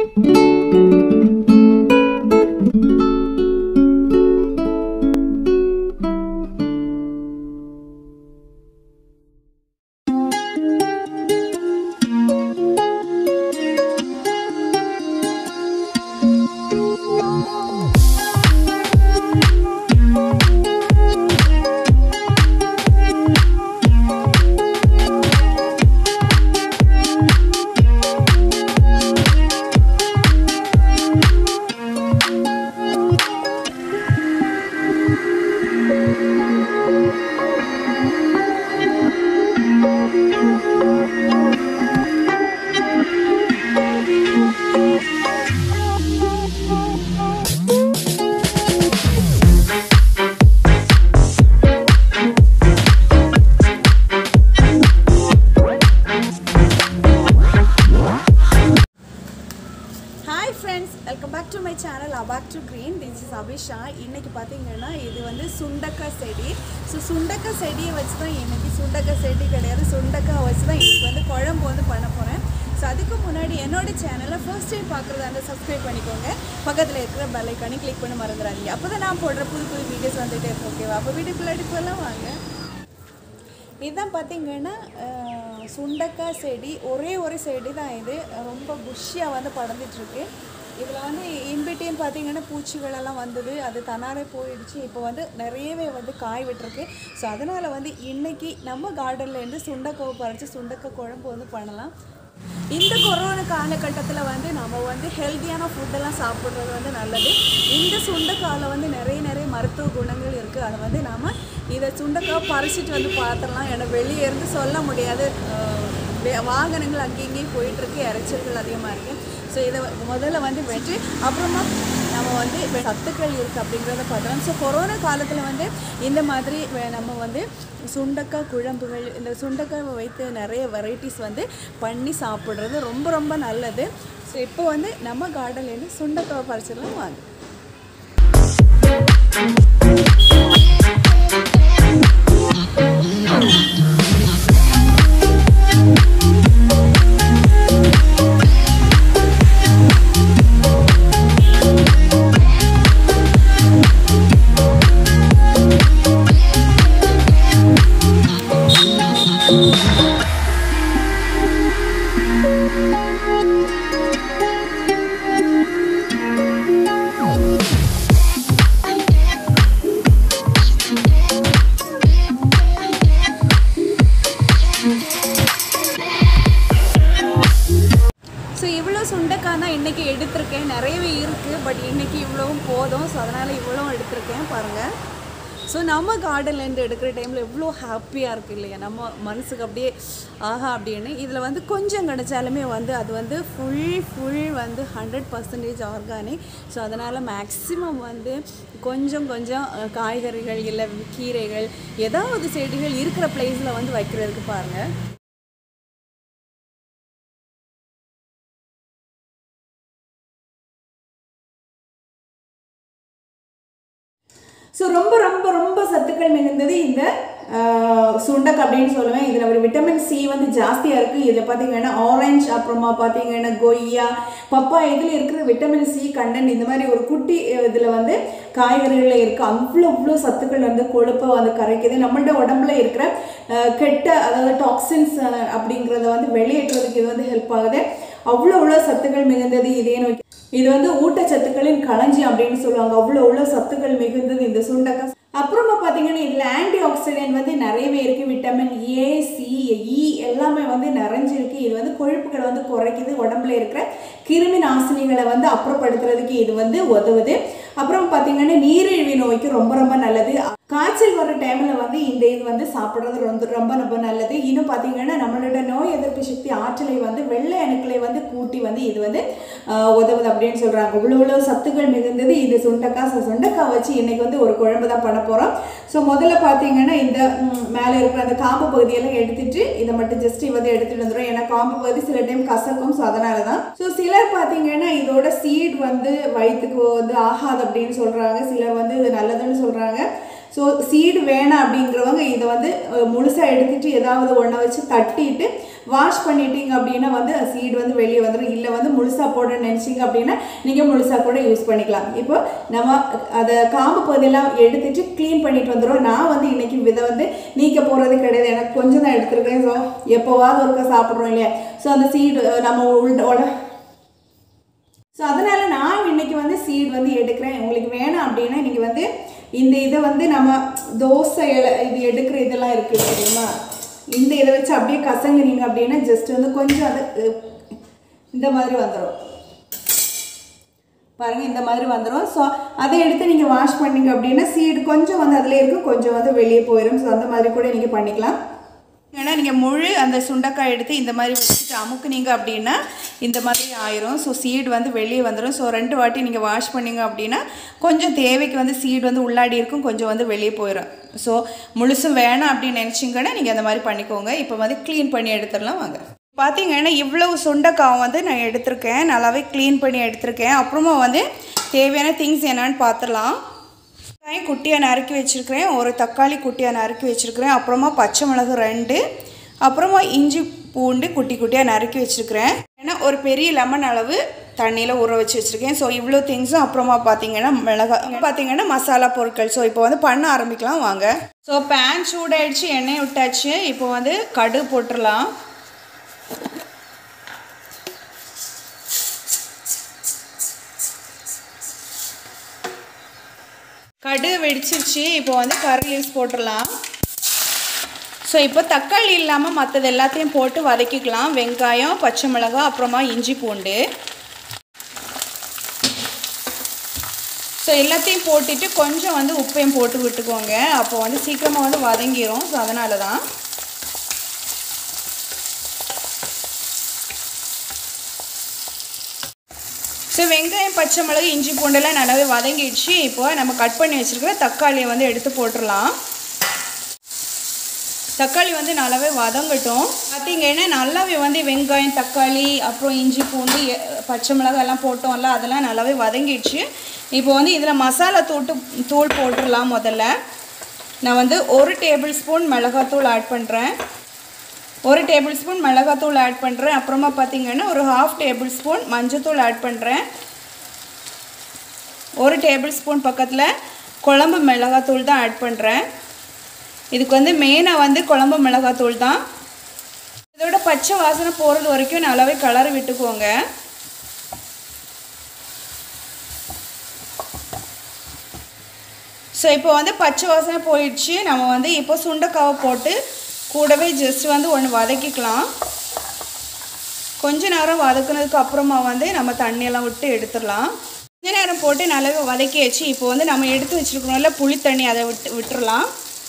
hi friends welcome back to my channel aback to green this is Abisha இன்னைக்கு பார்த்தீங்கன்னா இது வந்து சுண்டக்காய் செடி ஸோ சுண்டக்காய் செடியை வச்சு தான் இன்னைக்கு சுண்டக்காய் செடி கிடையாது சுண்டக்காய் வச்சு தான் இன்னைக்கு வந்து குழம்பு வந்து பண்ண போகிறேன் ஸோ அதுக்கு முன்னாடி என்னோட சேனலை ஃபர்ஸ்ட் டைம் பார்க்குறதா இருந்தால் சப்ஸ்கிரைப் பண்ணிக்கோங்க பக்கத்தில் இருக்கிற பெல் ஐக்கானி கிளிக் பண்ண மறந்துடாதீங்க அப்போ தான் நான் போடுற புது புது வீடியோஸ் வந்துகிட்டே இருக்கும் ஓகேவா அப்போ வீட்டுக்குள்ள அடிப்பெல்லாம் வாங்க இதுதான் பார்த்தீங்கன்னா அஹ், சுண்டக்காய் செடி ஒரே ஒரு செடி தான் இது ரொம்ப புஷ்ஷியாக வந்து படர்ந்துட்டுருக்கு இதில் வந்து இன்பிட்டின்னு பார்த்தீங்கன்னா பூச்சிகள் எல்லாம் வந்தது அது தன்னாலே போயிடுச்சு இப்போ வந்து நிறையவே வந்து காய் விட்டுருக்கு ஸோ அதனால் வந்து இன்னைக்கு நம்ம கார்டன்லேருந்து சுண்டக்காவை பறித்து சுண்டக்காய் குழம்பு வந்து பண்ணலாம் இந்த கொரோனா காலகட்டத்தில் வந்து நம்ம வந்து ஹெல்த்தியான ஃபுட்டெல்லாம் சாப்பிட்றது வந்து நல்லது இந்த சுண்டைக்காயில் வந்து நிறைய நிறைய மருத்துவ குணங்கள் இருக்குது அதை வந்து நாம் இதை சுண்டைக்காய் பறிச்சிட்டு வந்து பார்த்துடலாம் ஏன்னா வெளியே இருந்து சொல்ல முடியாது அஹ், வே- வாகனங்கள் அங்கேயும் இங்கேயும் போயிட்டுருக்கு இறைச்சல்கள் அதிகமாக இருக்குது ஸோ இதை முதல்ல வந்து வெற்றி அப்புறமா நம்ம வந்து வெ- சத்துக்கள் இருக்குது அப்படிங்கிறத பார்க்கலாம் ஸோ கொரோனா காலத்தில் வந்து இந்த மாதிரி வே- நம்ம வந்து சுண்டக்காய் குழம்புகள் இந்த சுண்டக்காய் வைத்து நிறைய வெரைட்டிஸ் வந்து பண்ணி சாப்பிட்றது ரொம்ப ரொம்ப நல்லது ஸோ இப்போ வந்து நம்ம கார்டன்லேருந்து சுண்டக்காய் பறிச்சிடலாம் வாங்க ஸோ இவ்வளோ சுண்டைக்காய் தான் இன்றைக்கி எடுத்திருக்கேன் நிறையவே இருக்குது பட் இன்றைக்கி இவ்வளவும் போதும் ஸோ அதனால் இவ்வளவும் எடுத்திருக்கேன் பாருங்கள் ஸோ நம்ம கார்டன்லேருந்து எடுக்கிற டைமில் எவ்வளோ ஹாப்பியாக இருக்குது இல்லையா நம்ம மனசுக்கு அப்படியே ஆஹா அப்படின்னு இதில் வந்து கொஞ்சம் கிடைச்சாலுமே வந்து அது வந்து ஃபுல் ஃபுல் வந்து ஹண்ட்ரட் பர்சன்டேஜ் ஆர்கானிக் ஸோ அதனால் மேக்ஸிமம் வந்து கொஞ்சம் கொஞ்சம் அஹ், காய்கறிகள் இல்லை கீரைகள் ஏதாவது செடிகள் இருக்கிற பிளேஸில் வந்து வைக்கிறதுக்கு பாருங்கள் ஸோ ரொம்ப ரொம்ப ரொம்ப சத்துக்கள் மிகுந்தது இந்த ஆஹ், சுண்டக் அப்படின்னு சொல்லுவேன் இதில் ஒரு விட்டமின் சி வந்து ஜாஸ்தியாக இருக்குது இதில் பார்த்தீங்கன்னா ஆரஞ்சு அப்புறமா பார்த்தீங்கன்னா கொய்யா பப்பா இதில் இருக்கிற விட்டமின் சி கண்டென்ட் இந்த மாதிரி ஒரு குட்டி இதில் வந்து காய்கறிகளில் இருக்குது அவ்வளோ அவ்வளோ சத்துக்கள் வந்து கொழுப்பை வந்து கரைக்குது நம்மள்ட்ட உடம்புல இருக்கிற ஆஹ், கெட்ட அதாவது டாக்ஸின்ஸ் அப்படிங்கிறத வந்து வெளியேற்றுறதுக்கு இது வந்து ஹெல்ப் ஆகுது அவ்வளோ அவ்வளோ சத்துக்கள் மிகுந்தது இதே நோக்கி இது வந்து ஊட்டச்சத்துக்களின் களஞ்சியம் அப்படின்னு சொல்லுவாங்க அவ்வளோ அவ்வளோ சத்துக்கள் மிகுந்தது இந்த சுண்டக்காய் அப்புறமா பார்த்தீங்கன்னா இதில் ஆன்டி ஆக்சிடென்ட் வந்து நிறையவே இருக்குது விட்டமின் ஏ சி இ எல்லாமே வந்து நிறைஞ்சிருக்கு இது வந்து கொழுப்புகளை வந்து குறைக்குது உடம்புல இருக்கிற கிருமி நாசினிகளை வந்து அப்புறப்படுத்துறதுக்கு இது வந்து உதவுது அப்புறம் பார்த்தீங்கன்னா நீரிழிவு நோய்க்கு ரொம்ப ரொம்ப நல்லது காய்ச்சல் வர டைமில் வந்து இந்த இது வந்து சாப்பிட்றது ரொம்ப ரொம்ப ரொம்ப நல்லது இன்னும் பார்த்தீங்கன்னா நம்மளோட நோய் எதிர்ப்பு சக்தி ஆற்றலை வந்து வெள்ளை அணுக்களை வந்து கூட்டி வந்து இது வந்து ஆஹ், உதவுது அப்படின்னு சொல்கிறாங்க இவ்வளோ இவ்வளோ சத்துக்கள் மிகுந்தது இந்த சுண்டக்காய் ஸோ சுண்டக்காய் வச்சு இன்னைக்கு வந்து ஒரு குழம்பு தான் பண்ண போகிறோம் ஸோ முதல்ல பார்த்தீங்கன்னா இந்த ம், மேலே இருக்கிற அந்த காம்பு பகுதியெல்லாம் எடுத்துட்டு இதை மட்டும் ஜஸ்ட் வந்து எடுத்துட்டு வந்துடும் ஏன்னா காம்பு பகுதி சில டைம் கசக்கும் ஸோ அதனால தான் ஸோ சிலர் பார்த்தீங்கன்னா இதோட சீட் வந்து வயிற்றுக்கு வந்து ஆகாது அப்படின்னு சொல்கிறாங்க சிலர் வந்து இது நல்லதுன்னு சொல்கிறாங்க ஸோ சீடு வேணாம் அப்படிங்கிறவங்க இதை வந்து முழுசாக எடுத்துட்டு ஏதாவது ஒன்றை வச்சு தட்டிட்டு வாஷ் பண்ணிட்டீங்க அப்படின்னா வந்து சீடு வந்து வெளியே வந்துடும் இல்லை வந்து முழுசாக போட நினச்சிங்க அப்படின்னா நீங்கள் முழுசாக கூட யூஸ் பண்ணிக்கலாம் இப்போ நம்ம அதை காம்பு பகுதியெல்லாம் எடுத்துட்டு க்ளீன் பண்ணிட்டு வந்துடும் நான் வந்து இன்னைக்கு இதை வந்து நீக்க போகிறது கிடையாது எனக்கு கொஞ்சம் தான் எடுத்துருக்கேன் ஸோ எப்போவாவது ஒருக்கா சாப்பிட்றோம் இல்லையா ஸோ அந்த சீடு நம்ம உள்ள உட ஸோ அதனால் நான் இன்னைக்கு வந்து சீட் வந்து எடுக்கிறேன் உங்களுக்கு வேணாம் அப்படின்னா நீங்கள் வந்து இந்த இதை வந்து நம்ம தோசை இலை இது எடுக்கிற இதெல்லாம் இருக்குது தெரியுமா இந்த இதை வச்சு அப்படியே கசங்குனீங்க அப்படின்னா ஜஸ்ட் வந்து கொஞ்சம் அது அஹ், இந்த மாதிரி வந்துடும் பாருங்கள் இந்த மாதிரி வந்துடும் ஸோ அதை எடுத்து நீங்கள் வாஷ் பண்ணீங்க அப்படின்னா சீடு கொஞ்சம் வந்து அதில் இருக்கும் கொஞ்சம் வந்து வெளியே போயிடும் ஸோ அந்த மாதிரி கூட நீங்கள் பண்ணிக்கலாம் ஏன்னா நீங்கள் முழு அந்த சுண்டைக்காய் எடுத்து இந்த மாதிரி வச்சுட்டு அமுக்குனீங்க அப்படின்னா இந்த மாதிரி ஆயிரும் ஸோ சீடு வந்து வெளியே வந்துடும் ஸோ ரெண்டு வாட்டி நீங்கள் வாஷ் பண்ணீங்க அப்படின்னா கொஞ்சம் தேவைக்கு வந்து சீடு வந்து உள்ளாடி இருக்கும் கொஞ்சம் வந்து வெளியே போயிடும் ஸோ முழுசும் வேணாம் அப்படின்னு நினச்சிங்கன்னா நீங்கள் அந்த மாதிரி பண்ணிக்கோங்க இப்போ வந்து க்ளீன் பண்ணி எடுத்துடலாம் வாங்க பார்த்தீங்கன்னா இவ்வளவு சுண்டைக்காய் வந்து நான் எடுத்திருக்கேன் நல்லாவே க்ளீன் பண்ணி எடுத்திருக்கேன் அப்புறமா வந்து தேவையான திங்ஸ் என்னன்னு பார்த்துடலாம் வெங்காயம் குட்டியாக நறுக்கி வச்சுருக்கிறேன் ஒரு தக்காளி குட்டியாக நறுக்கி வச்சுருக்கிறேன் அப்புறமா பச்சை மிளகு ரெண்டு அப்புறமா இஞ்சி பூண்டு குட்டி குட்டியாக நறுக்கி வச்சுருக்கிறேன் ஏன்னா ஒரு பெரிய லெமன் அளவு தண்ணியில் ஊற வச்சு வச்சுருக்கேன் ஸோ இவ்வளோ திங்ஸும் அப்புறமா பார்த்தீங்கன்னா மிளகா பார்த்தீங்கன்னா மசாலா பொருட்கள் ஸோ இப்போ வந்து பண்ண ஆரம்பிக்கலாம் வாங்க ஸோ பேன் சூடாயிடுச்சு எண்ணெய் விட்டாச்சு இப்போ வந்து கடுகு போட்டுடலாம் கடுகு வெடிச்சிருச்சு இப்போ வந்து கறி லீவ்ஸ் போட்டுடலாம் ஸோ இப்போ தக்காளி இல்லாமல் மற்றது எல்லாத்தையும் போட்டு வதக்கிக்கலாம் வெங்காயம் பச்சை மிளகாய் அப்புறமா இஞ்சி பூண்டு ஸோ எல்லாத்தையும் போட்டுட்டு கொஞ்சம் வந்து உப்பையும் போட்டு விட்டுக்கோங்க அப்போ வந்து சீக்கிரமாக வந்து வதங்கிரும் ஸோ அதனால தான் ஸோ வெங்காயம் பச்சை மிளகு இஞ்சி பூண்டெல்லாம் நல்லாவே வதங்கிடுச்சு இப்போ நம்ம கட் பண்ணி வச்சுருக்கிற தக்காளியை வந்து எடுத்து போட்டுடலாம் தக்காளி வந்து நல்லாவே வதங்கட்டும் பார்த்தீங்கன்னா நல்லாவே வந்து வெங்காயம் தக்காளி அப்புறம் இஞ்சி பூண்டு எ- பச்சை மிளகாய் எல்லாம் போட்டோம்ல அதெல்லாம் நல்லாவே வதங்கிடுச்சு இப்போ வந்து இதில் மசாலா தூட்டு தூள் போட்டுடலாம் முதல்ல நான் வந்து ஒரு டேபிள் ஸ்பூன் மிளகாத்தூள் ஆட் பண்ணுறேன் ஒரு டேபிள் ஸ்பூன் மிளகாத்தூள் ஆட் பண்ணுறேன் அப்புறமா பார்த்தீங்கன்னா ஒரு ஹாஃப் டேபிள் ஸ்பூன் மஞ்சத்தூள் ஆட் பண்ணுறேன் ஒரு டேபிள் ஸ்பூன் பக்கத்தில் குழம்பு மிளகாத்தூள் தான் ஆட் பண்ணுறேன் இதுக்கு வந்து மெயினாக வந்து குழம்பு மிளகாத்தூள் தான் இதோட பச்சை வாசனை போகிறது வரைக்கும் நல்லாவே கலர் விட்டுக்கோங்க ஸோ இப்போ வந்து பச்சை வாசனை போயிடுச்சு நம்ம வந்து இப்போ சுண்டைக்காவை போட்டு கூடவே ஜஸ்ட் வந்து ஒன்று வதக்கிக்கலாம் கொஞ்ச நேரம் வதக்குனதுக்கு அப்புறமா வந்து நம்ம தண்ணியெல்லாம் விட்டு எடுத்துடலாம் கொஞ்ச நேரம் போட்டு நல்லாவே வதக்கியாச்சு இப்போ வந்து நம்ம எடுத்து வச்சுருக்கணும்ல புளி தண்ணி அதை விட்டு விட்டுறலாம்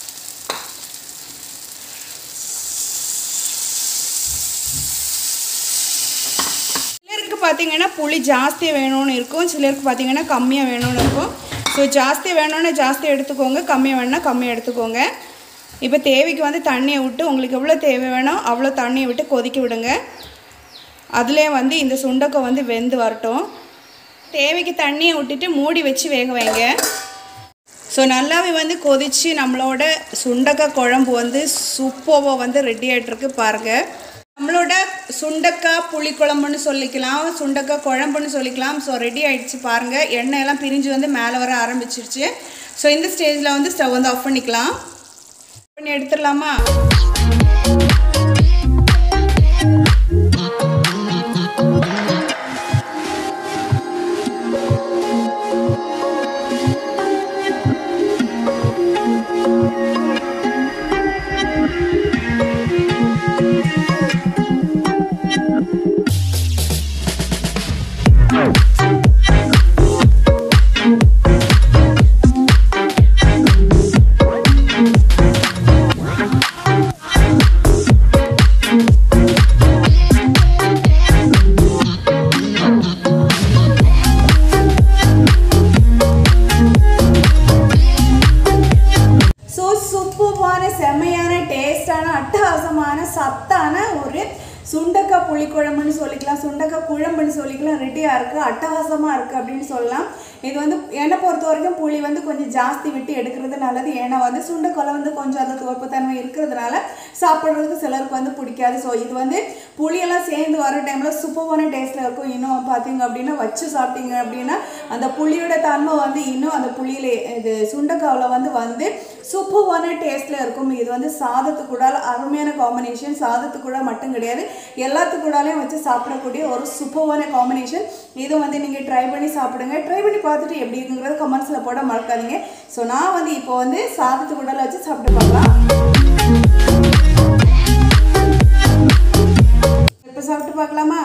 சிலருக்கு பார்த்தீங்கன்னா புளி ஜாஸ்தி வேணும்னு இருக்கும் சிலருக்கு பார்த்தீங்கன்னா கம்மியாக வேணும்னு இருக்கும் ஸோ ஜாஸ்தி வேணும்னா ஜாஸ்தி எடுத்துக்கோங்க கம்மியாக வேணும்னா கம்மியாக எடுத்துக்கோங்க இப்போ தேவைக்கு வந்து தண்ணியை விட்டு உங்களுக்கு எவ்வளோ தேவை வேணும் அவ்வளோ தண்ணியை விட்டு கொதிக்க விடுங்க அதிலே வந்து இந்த சுண்டக்காய் வந்து வெந்து வரட்டும் தேவைக்கு தண்ணியை விட்டுட்டு மூடி வச்சு வேக வைங்க ஸோ நல்லாவே வந்து கொதிச்சு நம்மளோட சுண்டக்காய் குழம்பு வந்து சூப்பராக வந்து ரெடி ஆகிட்டுருக்கு பாருங்கள் நம்மளோட சுண்டக்காய் புளிக்குழம்புன்னு சொல்லிக்கலாம் சுண்டக்காய் குழம்புன்னு சொல்லிக்கலாம் ஸோ ரெடி ஆயிடுச்சு பாருங்கள் எண்ணெய் எல்லாம் பிரிஞ்சு வந்து மேலே வர ஆரம்பிச்சிருச்சு ஸோ இந்த ஸ்டேஜில் வந்து ஸ்டவ் வந்து ஆஃப் பண்ணிக்கலாம் பண்ணி எடுத்துடலாமா ஸோ சூப்பரான செம்மையான டேஸ்டான அட்டகாசமான சத்தான ஒரு சுண்டக்காய் புளிக்குழம்புன்னு சொல்லிக்கலாம் சுண்டக்காய் குழம்புன்னு சொல்லிக்கலாம் ரெடியாக இருக்குது அட்டகாசமாக இருக்குது அப்படின்னு சொல்லலாம் இது வந்து என்னை பொறுத்த வரைக்கும் புளி வந்து கொஞ்சம் ஜாஸ்தி விட்டு எடுக்கிறது நல்லது ஏன்னா வந்து சுண்டைக்கொலை வந்து கொஞ்சம் அந்த துவப்புத்தன்மை இருக்கிறதுனால சாப்பிட்றதுக்கு சிலருக்கு வந்து பிடிக்காது ஸோ இது வந்து புளியெல்லாம் சேர்ந்து வர டைமில் சூப்பரான டேஸ்ட்டில் இருக்கும் இன்னும் பார்த்தீங்க அப்படின்னா வச்சு சாப்பிட்டீங்க அப்படின்னா அந்த புளியோட தன்மை வந்து இன்னும் அந்த புளியில இது சுண்டைக்காவில் வந்து வந்து சூப்பரான டேஸ்ட்டில் இருக்கும் இது வந்து சாதத்து கூட அருமையான காம்பினேஷன் சாதத்து கூட மட்டும் கிடையாது எல்லாத்து கூடாலையும் வச்சு சாப்பிடக்கூடிய ஒரு சூப்பரான காம்பினேஷன் இது வந்து நீங்கள் ட்ரை பண்ணி சாப்பிடுங்க ட்ரை பண்ணி பார்த்துட்டு எப்படி இருக்குங்கிறது கமெண்ட்ஸில் போட மறக்காதீங்க ஸோ நான் வந்து இப்போ வந்து சாதத்து கூடால வச்சு சாப்பிட்டு பார்க்கலாம் இப்போ சாப்பிட்டு பார்க்கலாமா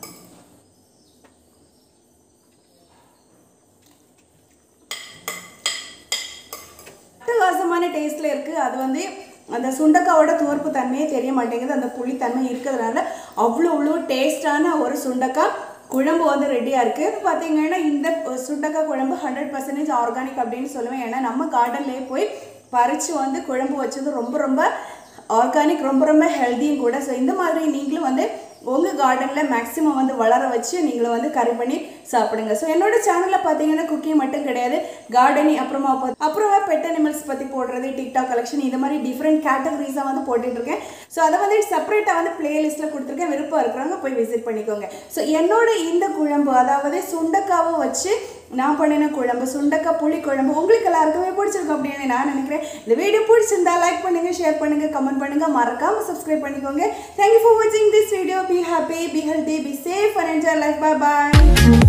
அட்டகாசமான டேஸ்ட்டில் இருக்குது அது வந்து அந்த சுண்டக்காவோட துவர்ப்பு தன்மையே தெரிய மாட்டேங்குது அந்த புளித்தன்மை இருக்கிறதுனால அவ்வளோ அவ்வளோ டேஸ்டான ஒரு சுண்டக்காய் குழம்பு வந்து ரெடியாக இருக்குது இப்போ பார்த்தீங்கன்னா இந்த சுண்டக்காய் குழம்பு ஹண்ட்ரட் பர்சன்டேஜ் ஆர்கானிக் அப்படின்னு சொல்லுவேன் ஏன்னா நம்ம கார்டன்லேயே போய் பறித்து வந்து குழம்பு வச்சது ரொம்ப ரொம்ப ஆர்கானிக் ரொம்ப ரொம்ப ஹெல்த்தியும் கூட ஸோ இந்த மாதிரி நீங்களும் வந்து உங்கள் கார்டனில் மேக்ஸிமம் வந்து வளர வச்சு நீங்களும் வந்து கறி பண்ணி சாப்பிடுங்க ஸோ என்னோட சேனலில் பார்த்தீங்கன்னா குக்கிங் மட்டும் கிடையாது கார்டனிங் அப்புறமா பா- அப்புறமா பெட் அனிமல்ஸ் பற்றி போடுறது டிக்டாக் கலெக்ஷன் இது மாதிரி டிஃப்ரெண்ட் கேட்டகரிஸாக வந்து போட்டுட்ருக்கேன் ஸோ அதை வந்து செப்பரேட்டாக வந்து பிளேலிஸ்ட்டில் கொடுத்துருக்கேன் விருப்பம் இருக்கிறவங்க போய் விசிட் பண்ணிக்கோங்க ஸோ என்னோட இந்த குழம்பு அதாவது சுண்டக்காவை வச்சு நான் பண்ணின குழம்பு சுண்டக்காய் புளி குழம்பு உங்களுக்கு எல்லாருக்குமே பிடிச்சிருக்கும் அப்படின்னு நான் நினைக்கிறேன் இந்த வீடியோ பிடிச்சிருந்தா லைக் பண்ணுங்க ஷேர் பண்ணுங்க கமெண்ட் பண்ணுங்க மறக்காம சப்ஸ்கிரைப் பண்ணிக்கோங்க தேங்க்யூ ஃபார் வாட்சிங் this video be happy be healthy be safe and enjoy life bye bye